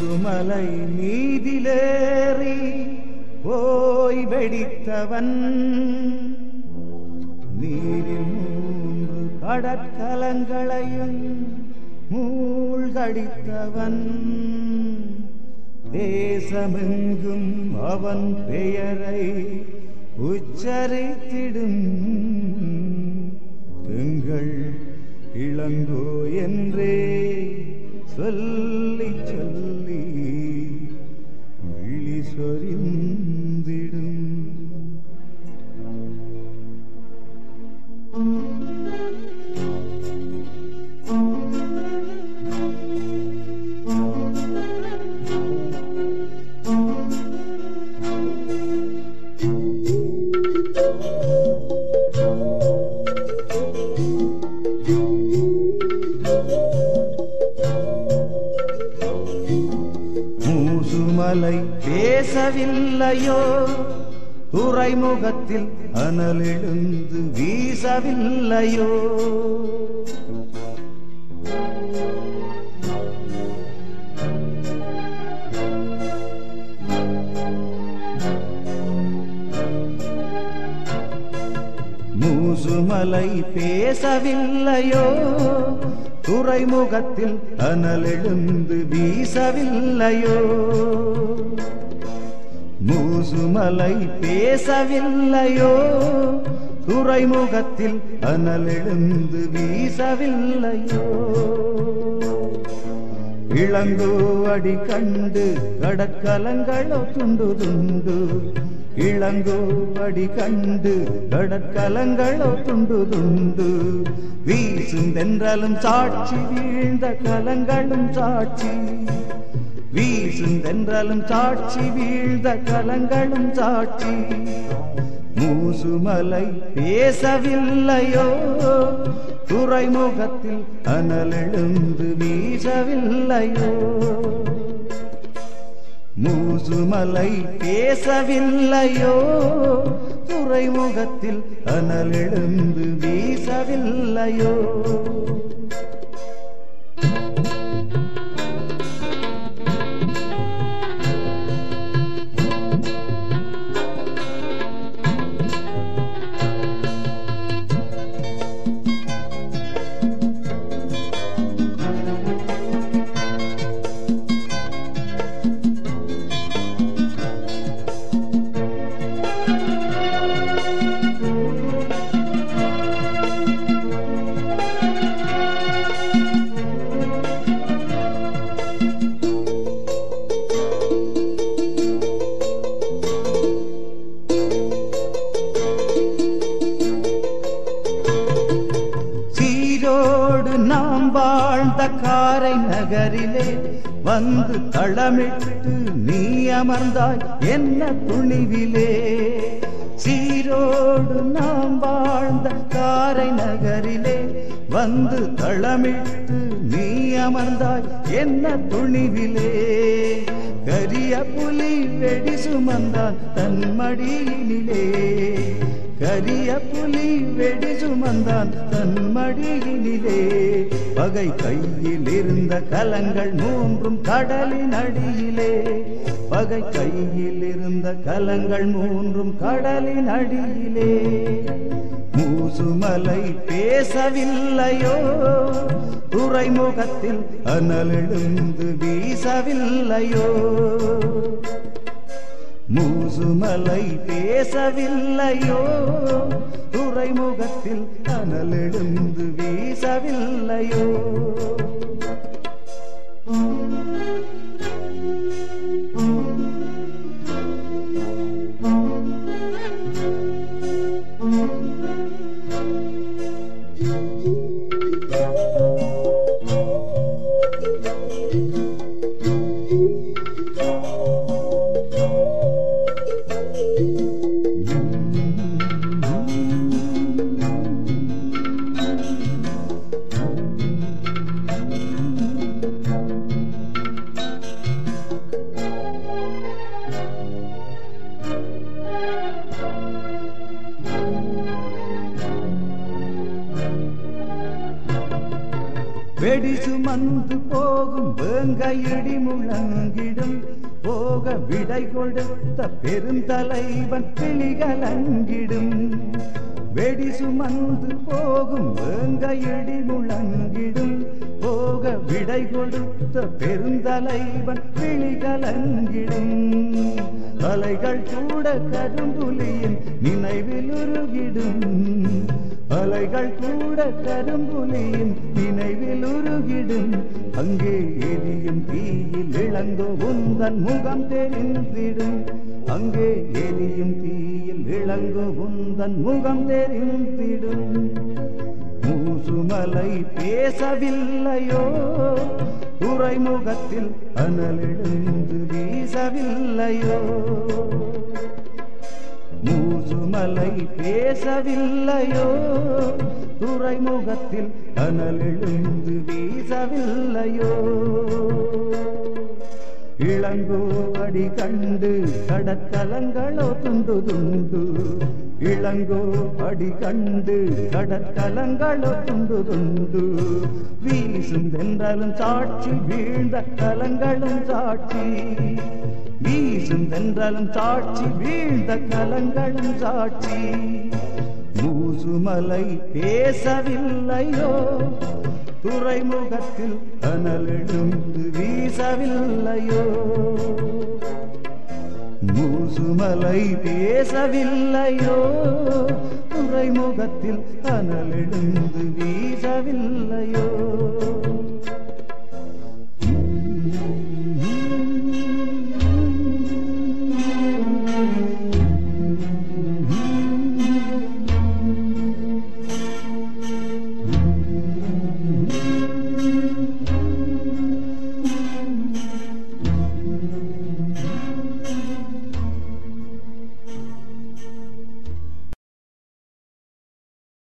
மூசுமலை மீதிலேறி போய் வெடித்தவன் நீரில் மூன்று கடற்கலங்களையும் மூழ்கடித்தவன் தேசமெங்கும் அவன் பெயரை உச்சரித்திடும் எங்கள் இளங்கோ என்றே சொல்லி சொல்லி விழி சொரிந்திடும் மூசுமலை பேசவில்லையோ துறைமுகத்தில் அனலெழுந்து வீசவில்லையோ மூசுமலை பேசவில்லையோ துறைமுகத்தில் அனலெழுந்து வீசவில்லையோ மூசுமலை பேசவில்லையோ துறைமுகத்தில் அனலெழுந்து வீசவில்லையோ இளங்கோ அடி கண்டு கடற்கலங்களோ துண்டு துண்டு இளங்கோ அடி கண்டு கடற்கலங்களோ துண்டு துண்டு வீசும் தென்றலும் சாட்சி வீழ்ந்த கலங்களும் சாட்சி வீசும் தென்றலும் சாட்சி வீழ்ந்த கலங்களும் சாட்சி மூசுமலை பேசவில்லையோ துறைமுகத்தில் அனலெழுந்து வீசவில்லையோ மூசுமலை பேசவில்லையோ துறைமுகத்தில் அனலெழுந்து வீசவில்லையோ சீரோடு நாம் வாழ்ந்த காரை நகரிலே வந்து தளமிட்டு நீ அமர்ந்தாய் என்ன துணிவிலே சீரோடு நாம் வாழ்ந்த காரை நகரிலே வந்து தளமிட்டு நீ அமர்ந்தாய் என்ன துணிவிலே கரிய புலி வெடி சுமந்தான் தன் மடியினிலே கரிய புலி வெடி சுமந்தான் தன் மடியினிலே பகை கையில் இருந்த கலங்கள் மூன்றும் கடலின் அடியிலே பகை கையில் இருந்த கலங்கள் மூன்றும் கடலின் அடியிலே மூசுமலை பேசவில்லையோ துறைமுகத்தில் அனலெழுந்து வீசவில்லையோ மூசுமலை பேசவில்லையோ துறைமுகத்தில் அனலெழுந்து வீசவில்லையோ வெடி சுமந்து போ போகும் வேங்கையிடி முழங்கிடும் போக விடை கொடுத்த பெருந்தலைவன் கிளிகலங்கிடும் வெடி சுமந்து போகும் வேங்கையிடி முழங்கிடும் போக விடை கொடுத்த பெருந்தலைவன் கிளிகலங்கிடும் அலைகள் கூட கரும்புலியின் நினைவில் உருகிடும் அலைகள் கூட கரும்புலியின் நினைவில் உருகிடும் அங்கே எரியும் தீயில் இளங்கோ உந்தன் முகம் தெரிந்திடும் அங்கே எரியும் தீயில் இளங்கோ உந்தன் முகம் தெரிந்திடும் மூசுமலை பேசவில்லையோ துறைமுகத்தில் அனலெழுந்து வீசவில்லையோ மூசுமலை பேசவில்லையோ துறைமுகத்தில் அனலெழுந்து வீசவில்லையோ இளங்கோ அடி கண்டு கடற்கலங்களோ துண்டு துண்டு இளங்கோ அடி கண்டு கடற்கலங்களோ துண்டு துண்டு வீசும் தென்றலும் சாட்சி வீழ்ந்த கலங்களும் சாட்சி வீசும் தென்றலும் சாட்சி வீழ்ந்த கலங்களும் சாட்சி மூசுமலை பேசவில்லையோ துறைமுகத்தில் அனலெழுந்து வீசவில்லையோ மூசுமலை பேசவில்லையோ துறைமுகத்தில் அனலெழுந்து வீசவில்லையோ